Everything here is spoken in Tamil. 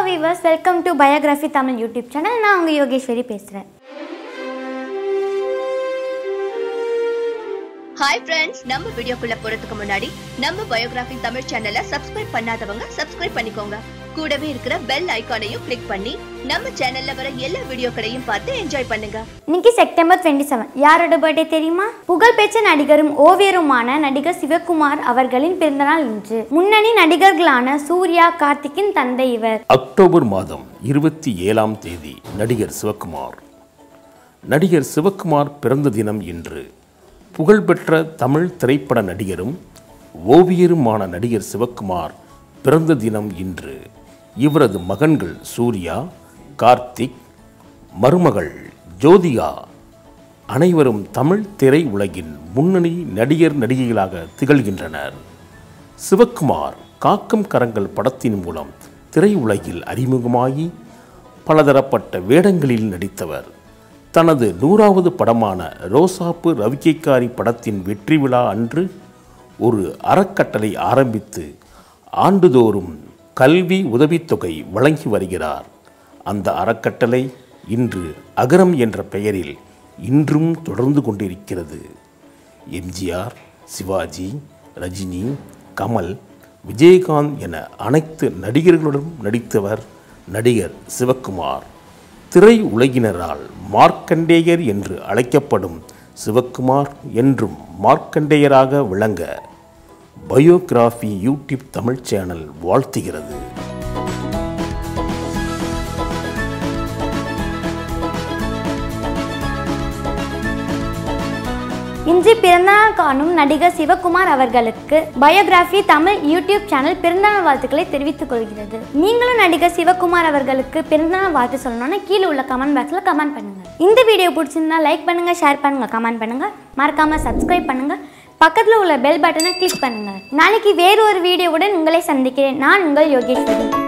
viewers welcome to biography Tamil YouTube channel நான் உங்கள் யோகேஸ்வரி பேசுகிறேன் ஹாய் ஃப்ரெண்ட்ஸ் நம்ம வீடியோக்குள்ள போறதுக்கு முன்னாடி நம்ம பயோகிராஃபி தமிழ் சேனலை சப்ஸ்கிரைப் பண்ணாதவங்க சப்ஸ்கிரைப் பண்ணிக்கோங்க கூடவே இருக்கிற பெல் ஐகானையும் கிளிக் பண்ணி நம்ம சேனல்ல வர எல்லா வீடியோக்களையும் பார்த்து என்ஜாய் பண்ணுங்க இன்னைக்கு செப்டம்பர் டுவெண்ட்டி செவன் யாரோட பர்த்டே தெரியுமா புகழ்பெற்ற நடிகரும் ஓவியருமான நடிகர் சிவகுமார் அவர்களின் பிறந்தநாள் இன்று முன்னணி நடிகர்களான சூர்யா கார்த்திக்கின் தந்தை இவர் அக்டோபர் மாதம் இருபத்தி ஏழாம் தேதி நடிகர் சிவக்குமார் நடிகர் சிவக்குமார் பிறந்த தினம் இன்று புகழ்பெற்ற தமிழ் திரைப்பட நடிகரும் ஓவியருமான நடிகர் சிவக்குமார் பிறந்த தினம் இன்று இவரது மகன்கள் சூர்யா கார்த்திக் மருமகள் ஜோதிகா அனைவரும் தமிழ் திரை உலகின் முன்னணி நடிகர் நடிகைகளாக திகழ்கின்றனர் சிவக்குமார் காக்கும் கரங்கள் படத்தின் மூலம் திரையுலகில் அறிமுகமாகி பலதரப்பட்ட வேடங்களில் நடித்தவர் தனது நூறாவது படமான ரோசாப்பு ரவிக்கைக்காரி படத்தின் வெற்றி விழா அன்று ஒரு அறக்கட்டளை ஆரம்பித்து ஆண்டுதோறும் கல்வி உதவித்தொகை வழங்கி வருகிறார் அந்த அறக்கட்டளை இன்று அகரம் என்ற பெயரில் இன்றும் தொடர்ந்து கொண்டிருக்கிறது எம்ஜிஆர் சிவாஜி ரஜினி கமல் விஜயகாந்த் என அனைத்து நடிகர்களுடன் நடித்தவர் நடிகர் சிவக்குமார் திரை உலகினரால் மார்க்கண்டேயர் என்று அழைக்கப்படும் சிவக்குமார் என்றும் மார்க்கண்டேயராக விளங்க பயோகிராஃபி யூடியூப் தமிழ் சேனல் வாழ்த்துகிறது இன்று பிறந்தநாள் காணும் நடிகர் சிவகுமார் அவர்களுக்கு பயோகிராஃபி தமிழ் யூடியூப் சேனல் பிறந்தநாள் வாழ்த்துக்களை தெரிவித்துக் கொள்கிறது நீங்களும் நடிகர் சிவகுமார் அவர்களுக்கு பிறந்தநாள் வாழ்த்து சொல்லணும்னா கீழே உள்ள கமெண்ட் பாக்ஸில் கமெண்ட் பண்ணுங்க இந்த வீடியோ பிடிச்சிருந்தா லைக் பண்ணுங்க ஷேர் பண்ணுங்க கமெண்ட் பண்ணுங்க மறக்காம சப்ஸ்கிரைப் பண்ணுங்க பக்கத்தில் உள்ள பெல் பட்டனை கிளிக் பண்ணுங்க நாளைக்கு வேறு ஒரு வீடியோவுடன் உங்களை சந்திக்கிறேன் நான் உங்கள் யோகேஸ்வரி